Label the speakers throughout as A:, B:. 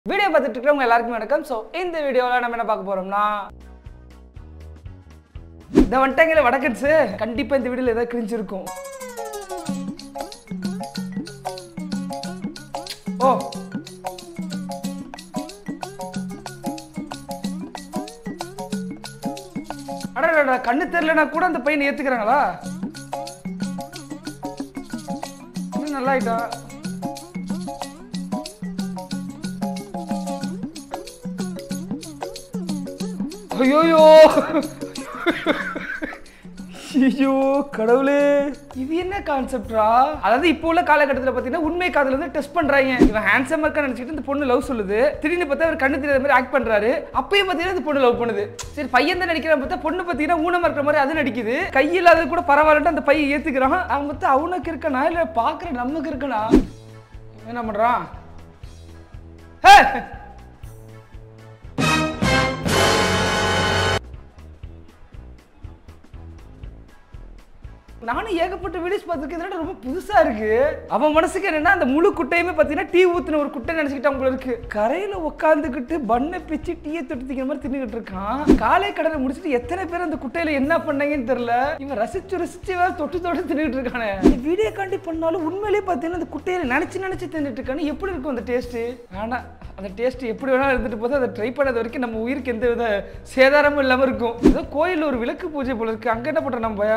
A: Video பார்த்துட்டு இருக்கிறவங்க எல்லாருக்கும் வணக்கம் ஸோ இந்த வீடியோவில் நம்ம என்ன பார்க்க போறோம்னா இந்த வந்துட்டாங்களே வடக்கன்ஸு கண்டிப்பா இந்த வீடியோல ஏதாவது கிரிஞ்சு இருக்கும் ஓ அடடா கண்ணு தெரியலனா கூட அந்த பையனை ஏத்துக்கிறாங்களா இன்னும் நல்லா ஆயிட்டா ஐயோயோ ஐயோ கடவுளே இது என்ன கான்செப்டா அதாவது இப்போ உள்ள காலகட்டத்தில் பார்த்தீங்கன்னா உண்மை காதல் வந்து டெஸ்ட் பண்றாங்க இவன் ஹேண்ட்ஸமா இருக்கா நினைச்சிட்டு இந்த பொண்ணு லவ் சொல்லுது திடீர்னு பார்த்தா அவர் கண்ணு தெரியாத மாதிரி ஆக்ட் பண்றாரு அப்பயும் பார்த்தீங்கன்னா இந்த பொண்ணு லவ் பண்ணுது சரி பையன் தான் நடிக்கிறான் பார்த்தா பொண்ணு பார்த்தீங்கன்னா ஊனமா இருக்கிற மாதிரி அது நடிக்குது கையில் அது கூட பரவாயில்லட்டு அந்த பையன் ஏத்துக்கிறான் அவன் பார்த்தா அவனுக்கு இருக்கனா இல்ல பாக்குற நமக்கு இருக்கனா இவன் என்ன பண்றான் ஹே நானும் ஏகப்பட்ட வீடியோஸ் பார்த்துருக்கேன் இதெல்லாம் ரொம்ப புதுசா இருக்கு அவன் மனசுக்கு என்னன்னா அந்த முழு குட்டையுமே பார்த்தீங்கன்னா டீ ஊத்துன ஒரு குட்டை நினைச்சுக்கிட்டு அவங்கள இருக்கு கரையில உட்காந்துக்கிட்டு பண்ணை பிச்சு டீயை தொட்டு திங்கிற மாதிரி தின்னுகிட்டு இருக்கான் காலை கடனை முடிச்சுட்டு எத்தனை பேர் அந்த குட்டையில என்ன பண்ணாங்கன்னு தெரியல இவன் ரசிச்சு ரசிச்சு வேற தொட்டு தொட்டு தின்னுட்டு இருக்கானே வீடியோ காண்டி பண்ணாலும் உண்மையிலேயே பார்த்தீங்கன்னா அந்த குட்டையில நினைச்சு நினைச்சு தின்னுட்டு இருக்கானு எப்படி இருக்கும் அந்த டேஸ்ட் ஆனா அந்த டேஸ்ட் எப்படி வேணாலும் இருந்துட்டு போது அதை ட்ரை பண்ணது வரைக்கும் நம்ம உயிருக்கு எந்த வித சேதாரமும் இல்லாம இருக்கும் ஏதோ கோயில்ல ஒரு விளக்கு பூஜை போல இருக்கு அங்க என்ன பண்றோம் நம்ம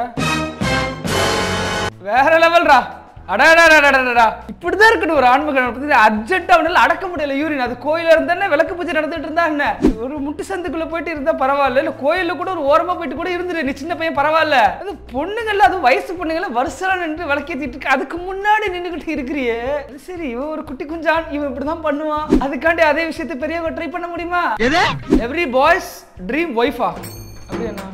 A: வேற லெவல்ரா அடாடாடாடாடா இப்படிதான் இருக்கணும் ஒரு ஆன்மீக அர்ஜென்ட் அவனால அடக்க முடியல யூரின் அது கோயில இருந்தானே விளக்கு பூஜை நடந்துட்டு இருந்தா என்ன ஒரு முட்டு சந்துக்குள்ள போயிட்டு இருந்தா பரவாயில்ல இல்ல கோயில்ல கூட ஒரு ஓரமா போயிட்டு கூட இருந்துரு நீ சின்ன பையன் பரவாயில்ல அது பொண்ணுங்கள்ல அது வயசு பொண்ணுங்கள வருஷம் நின்று விளக்கேத்திட்டு இருக்கு அதுக்கு முன்னாடி நின்றுகிட்டு இருக்கிறியே அது சரி இவன் ஒரு குட்டி குஞ்சான் இவன் இப்படிதான் பண்ணுவான் அதுக்காண்டி அதே விஷயத்தை பெரியவங்க ட்ரை பண்ண முடியுமா எவ்ரி பாய்ஸ் ட்ரீம் ஒய்ஃபா அப்படி என்ன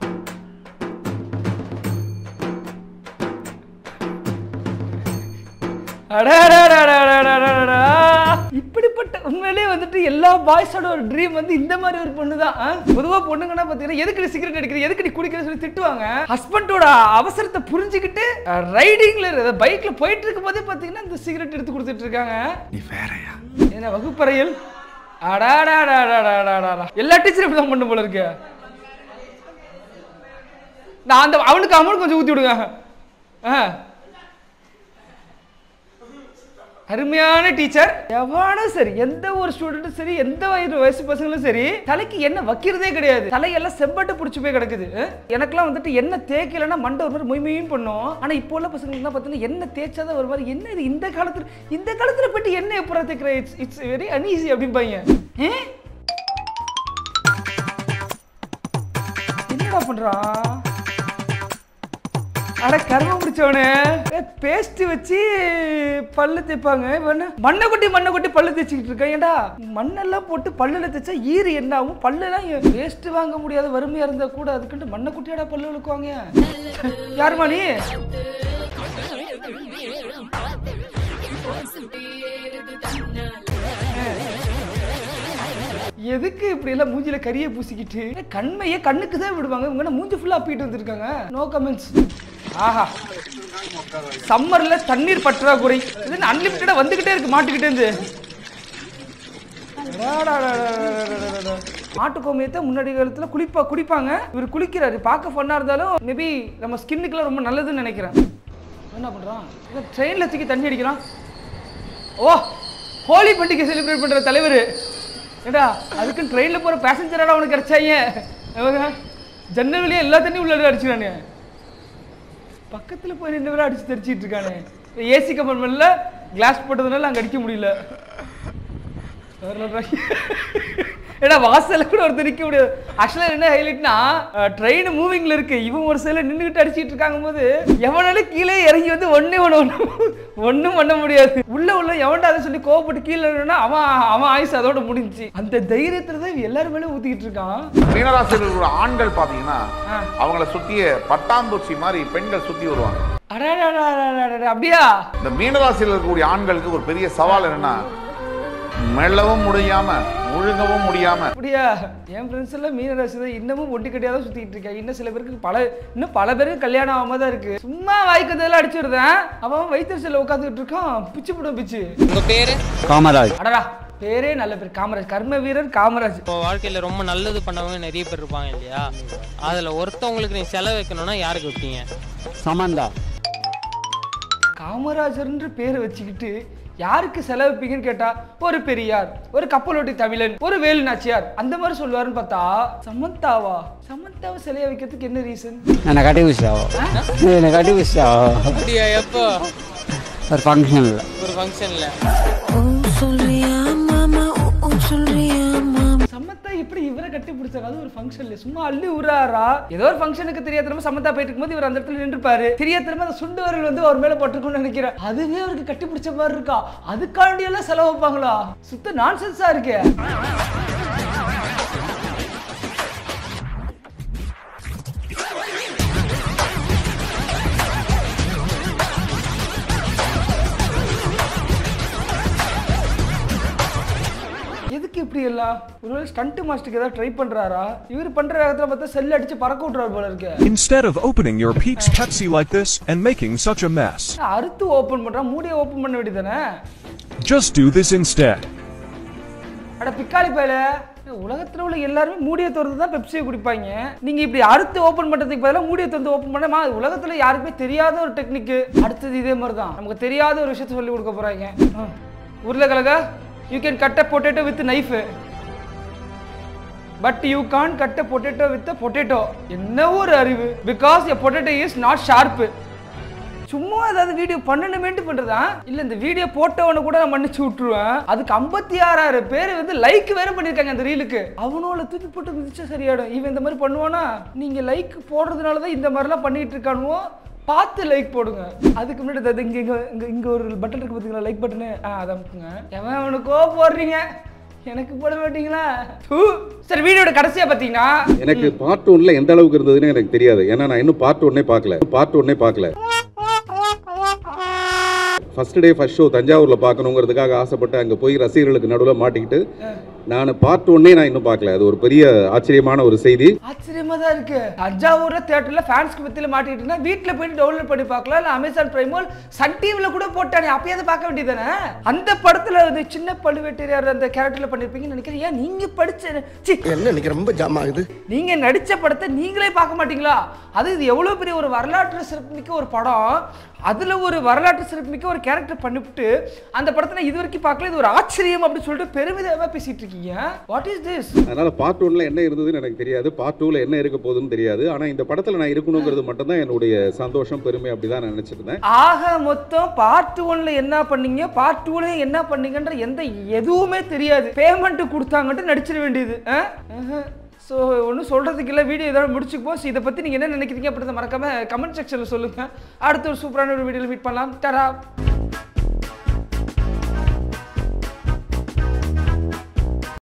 A: அடடடடடடடடடா. இப்படிப்பட்ட உண்மையிலேயே வந்துட்டு எல்லா பாய்ஸோட ஒரு ட்ரீம் வந்து இந்த மாதிரி ஒரு பொண்ணு தான் பொதுவா பொண்ணுங்கன்னா பாத்தீங்கன்னா எதுக்கு நீ சிகரெட் அடிக்கிற எதுக்கு நீ குடிக்கிற சொல்லி திட்டுவாங்க ஹஸ்பண்டோட அவசரத்தை புரிஞ்சுக்கிட்டு ரைடிங்ல பைக்ல போயிட்டு இருக்கும் போதே பாத்தீங்கன்னா இந்த சிகரெட் எடுத்து கொடுத்துட்டு இருக்காங்க
B: நீ வேறயா
A: என்ன வகுப்பறையில் அடாடாடாடாடாடாடா எல்லா டீச்சரும் இப்படி தான் பண்ண போல இருக்கு நான் அந்த அவனுக்கு அவனுக்கு கொஞ்சம் ஊத்தி விடுங்க ஆ அருமையான டீச்சர் எவனும் சரி எந்த ஒரு ஸ்டூடெண்ட்டும் சரி எந்த வயது வயசு பசங்களும் சரி தலைக்கு என்ன வைக்கிறதே கிடையாது தலையெல்லாம் செம்பட்டு பிடிச்சி போய் கிடக்குது எனக்கெல்லாம் வந்துட்டு என்ன தேய்க்கலன்னா மண்டை ஒரு மாதிரி மொய் மொய்யும் பண்ணும் ஆனா இப்போ உள்ள பசங்களுக்கு தான் பார்த்தீங்கன்னா என்ன தேய்ச்சாதான் ஒரு மாதிரி என்ன இது இந்த காலத்துல இந்த காலத்துல போயிட்டு என்ன எப்பறம் தேய்க்கிற இட்ஸ் இட்ஸ் வெரி அன்ஈஸி அப்படிம்பாங்க ஏ? என்னடா பண்றான் அட கர்மம் முடிச்சவனே பேஸ்ட் வச்சு பல்லு தேய்ப்பாங்க இவன மண்ணை கொட்டி மண்ணை கொட்டி பல்லு தேய்ச்சிக்கிட்டு இருக்கான் ஏன்டா மண்ணெல்லாம் போட்டு பல்லுல தேய்ச்சா ஈறு என்ன ஆகும் பல்லெல்லாம் பேஸ்ட் வாங்க முடியாத வறுமையா இருந்தா கூட அதுக்குன்ட்டு மண்ணை கொட்டியாடா பல்லு விழுக்குவாங்க யாருமா நீ எதுக்கு இப்படி எல்லாம் மூஞ்சில கரிய பூசிக்கிட்டு கண்மையே கண்ணுக்கு தான் விடுவாங்க இவங்க என்ன மூஞ்சி ஃபுல்லா அப்பிட்டு வந்திருக்காங்க நோ கமெண்ட்ஸ் ஆஹா சம்மர்ல தண்ணீர் பற்றாக்குறை இது அன்லிமிட்டடா வந்துகிட்டே இருக்கு மாட்டுக்கிட்டே இருந்து அடாடாடாடாடாடாடாடா. மாட்டுக்கோமியத்தை முன்னாடி காலத்துல குளிப்பா குடிப்பாங்க இவர் குளிக்கிறாரு பார்க்க ஃபன்னா இருந்தாலும் மேபி நம்ம ஸ்கின்னுக்குலாம் ரொம்ப நல்லதுன்னு நினைக்கிறேன் என்ன பண்றான் ட்ரெயின்ல தூக்கி தண்ணி அடிக்கிறான் ஓ ஹோலி பண்டிகை செலிப்ரேட் பண்ற தலைவர் ஏடா அதுக்குன்னு ட்ரெயின்ல போற பேசஞ்சராடா அவனுக்கு கிடைச்சாங்க அவங்க ஜன்னல் வழியா எல்லா தண்ணியும் உள்ள அடிச்சுறானே பக்கத்துல போய் நின்று அடிச்சு தெரிச்சிட்டு இருக்கானே ஏசி கம்பார்ட்மெண்ட்ல கிளாஸ் போட்டதுனால அங்க அடிக்க முடியல ஏடா வாசல்ல கூட ஒருத்தர் நிக்க முடியாது ஆக்சுவலா என்ன ஹைலைட்னா ட்ரெயின் மூவிங்ல இருக்கு இவன் ஒரு சைடுல நின்னுகிட்டு அடிச்சிட்டு இருக்காங்க போது எவனாலும் கீழே இறங்கி வந்து ஒண்ணே ஒண்ணு ஒண்ணு ஒண்ணும் பண்ண முடியாது உள்ள உள்ள எவன்டா அதை சொல்லி கோவப்பட்டு கீழே இறங்குனா அவன் அவன் ஆயுசு அதோட முடிஞ்சுச்சு அந்த தைரியத்துல தான் இவன் எல்லாரும் மேலே ஊத்திக்கிட்டு இருக்கான்
B: மீனராசியில் இருக்கிற ஆண்கள் பாத்தீங்கன்னா
A: ஆ.
B: அவங்கள சுத்திய பட்டாம்பூச்சி மாதிரி பெண்கள் சுத்தி வருவாங்க
A: அடடடடடடட, அப்படியா
B: இந்த மீனராசியில் இருக்கக்கூடிய ஆண்களுக்கு ஒரு பெரிய சவால் என்னன்னா மெல்லவும் முடியாம முழுங்கவும் முடியாம
A: அப்படியா என் ஃப்ரெண்ட்ஸ் எல்லாம் மீனராசி தான் இன்னமும் ஒட்டி கட்டியாக தான் சுத்திட்டு இருக்காங்க இன்னும் சில பேருக்கு பல இன்னும் பல பேருக்கு கல்யாணம் ஆகாம தான் இருக்கு சும்மா வாய்க்கு வந்ததெல்லாம் அடிச்சு விடுறேன் அவன் வயிற்று செல்ல உட்காந்துட்டு இருக்கான் பிச்சு போடும் பிச்சு
C: உங்க பேரு
D: காமராஜ்
A: அடடா பேரே நல்ல பேர் காமராஜ் கர்ம வீரர் காமராஜ்
C: இப்போ வாழ்க்கையில ரொம்ப நல்லது பண்ணவங்க நிறைய பேர் இருப்பாங்க இல்லையா அதுல ஒருத்தவங்களுக்கு நீ செலவு வைக்கணும்னா யாருக்கு வைப்பீங்க
D: சமந்தா
A: காமராஜர்ன்ற பேரை வச்சுக்கிட்டு யாருக்கு செலவிப்பீங்கன்னு கேட்டா ஒரு பெரியார் ஒரு கப்பலோட்டி தமிழன் ஒரு வேலு நாச்சியார் அந்த மாதிரி சொல்லுவாருன்னு பார்த்தா சமந்தாவா சமந்தாவை சிலைய வைக்கிறதுக்கு என்ன ரீசன்
D: என்னை கட்டி வச்சிட்டாவோ என்னை கட்டி வச்சிட்டாவோ
C: அப்படியா எப்போ
D: ஒரு ஃபங்க்ஷனில்
C: ஒரு ஃபங்க்ஷன்ல
E: ஓ சொல்றியா மாமா ஓ ஓ சொல்றியா மாமா
A: சமந்தா எப்படி இவரை கட்டி பிடிச்சாங்க அது ஒரு ஃபங்க்ஷன்ல சும்மா அள்ளி உறாரா ஏதோ ஒரு ஃபங்க்ஷனுக்கு தெரியாத சமந்தா போயிட்டு இருக்கும்போது இவர் அந்த இடத்துல நின்றுப்பாரு தெரியாத அந்த சுண்டு வரல் வந்து அவர் மேல பட்டிருக்கும்னு நினைக்கிறேன் அதுவே அவருக்கு கட்டி பிடிச்ச மாதிரி இருக்கா அதுக்காண்டி எல்லாம் செலவு வைப்பாங்களா சுத்த நான்சென்ஸா இருக்கு எதுக்கு இப்படி எல்லாம் ஒருவேளை ஸ்டண்ட் மாஸ்டருக்கு ஏதாவது ட்ரை பண்றாரா இவர் பண்ற இடத்துல பார்த்தா செல் அடிச்சு பறக்க விட்டுறாரு போல இருக்கு
F: Instead of opening your Peaks Pepsi like this and making such a mess,
A: அறுத்து ஓபன் பண்றான் மூடியை ஓபன் பண்ண வேண்டியதானே
F: just do this instead.
A: அட பிக்காளி பயல உலகத்துல உள்ள எல்லாருமே மூடியை திறந்து தான் பெப்சியை குடிப்பாங்க நீங்க இப்படி அறுத்து ஓபன் பண்றதுக்கு பதிலாக மூடியை திறந்து ஓபன் பண்ணமா உலகத்துல யாருக்குமே தெரியாத ஒரு டெக்னிக் அடுத்தது இதே மாதிரி தான் நமக்கு தெரியாத ஒரு விஷயத்த சொல்லி கொடுக்க போறாங்க ஆ. உருளைக்கிழங்க you can cut a potato with knife but you can't cut a potato with potato என்ன ஒரு அறிவு because a potato is not sharp சும்மா ஏதாவது வீடியோ பண்ணணுமேட்டு பண்றதா இல்ல இந்த வீடியோ போட்டவனை கூட நான் மன்னிச்சு விட்டுருவேன் அதுக்கு ஐம்பத்தி ஆறாயிரம் பேர் வந்து லைக் வேற பண்ணிருக்காங்க அந்த ரீலுக்கு அவனோட தூக்கி போட்டு மிதிச்சா சரியாயிடும் இவன் இந்த மாதிரி பண்ணுவானா நீங்க லைக் போடுறதுனால தான் இந்த மாதிரிலாம் பண்ணிட்டு இருக்கானுவோ பார்த்து லைக் போடுங்க அதுக்கு முன்னாடி அது இங்க இங்க இங்க இங்க ஒரு பட்டன் இருக்கு பாத்தீங்களா லைக் பட்டனு ஆ அதை அமுக்குங்க எவன் அவனுக்கோ போடுறீங்க எனக்கு போட மாட்டீங்களா தூ. சரி வீடியோட கடைசியா பாத்தீங்கன்னா
G: எனக்கு பார்ட் ஒன்ல எந்த அளவுக்கு இருந்ததுன்னு எனக்கு தெரியாது ஏன்னா நான் இன்னும் பார்ட் ஒன்னே பார்க்கல பார்ட் ஒன்னே பார்க்கல ஃபர்ஸ்ட் டே ஃபர்ஸ்ட் ஷோ தஞ்சாவூர்ல பார்க்கணுங்கிறதுக்காக ஆசைப்பட்டு அங்க போய் ரசிகர்களுக்கு நடுவில் மாட்டிக்கிட்டு நான் பார்ட் ஒன்னே நான் இன்னும் பார்க்கல அது ஒரு பெரிய ஆச்சரியமான ஒரு செய்தி
A: ஆச்சரியமா தான் இருக்கு தஞ்சாவூர்ல தியேட்டர்ல ஃபேன்ஸ்க்கு பத்தியில மாட்டிட்டு இருந்தா வீட்ல போயிட்டு டவுன்லோட் பண்ணி பார்க்கலாம் இல்ல அமேசான் பிரைமோ சன் டிவில கூட போட்டானே அப்பயாவது பார்க்க வேண்டியதானே அந்த படத்துல வந்து சின்ன பழுவேட்டரையார் அந்த கேரக்டர்ல பண்ணிருப்பீங்கன்னு நினைக்கிறேன் ஏன் நீங்க படிச்ச சி
H: என்ன இன்னைக்கு ரொம்ப ஜாம் ஆகுது
A: நீங்க நடிச்ச படத்தை நீங்களே பார்க்க மாட்டீங்களா அது இது எவ்வளவு பெரிய ஒரு வரலாற்று சிறப்புமிக்க ஒரு படம் அதுல ஒரு வரலாற்று சிறப்புமிக்க ஒரு கேரக்டர் பண்ணிவிட்டு அந்த படத்தை இது வரைக்கும் பார்க்கல இது ஒரு ஆச்சரியம் அப்படின்னு சொல்லிட்டு பெருமிதமா பேசிட்டு இருக்கீங்க வாட் இஸ் திஸ்
G: அதனால பார்ட் ஒன்ல என்ன இருந்ததுன்னு எனக்கு தெரியாது பார்ட் டூல என்ன இருக்க போகுதுன்னு தெரியாது ஆனா இந்த படத்துல நான் இருக்கணுங்கிறது மட்டும்தான் என்னுடைய சந்தோஷம் பெருமை அப்படிதான் நான் நினைச்சிருந்தேன்
A: ஆக மொத்தம் பார்ட் ஒன்ல என்ன பண்ணீங்க பார்ட் டூல என்ன பண்ணீங்கன்ற எந்த எதுவுமே தெரியாது பேமெண்ட் கொடுத்தாங்கன்ட்டு நடிச்சிட வேண்டியது ஸோ ஒன்றும் சொல்கிறதுக்கு இல்லை வீடியோ இதோட முடிச்சுக்குவோம் ஸோ இதை பற்றி நீங்கள் என்ன நினைக்கிறீங்க அப்படின்றத மறக்காம கமெண்ட் செக்ஷனில் சொல்லுங்கள் அடுத்த ஒரு சூப்பரான ஒரு வீடியோவில் மீட் பண்ணலாம் தரா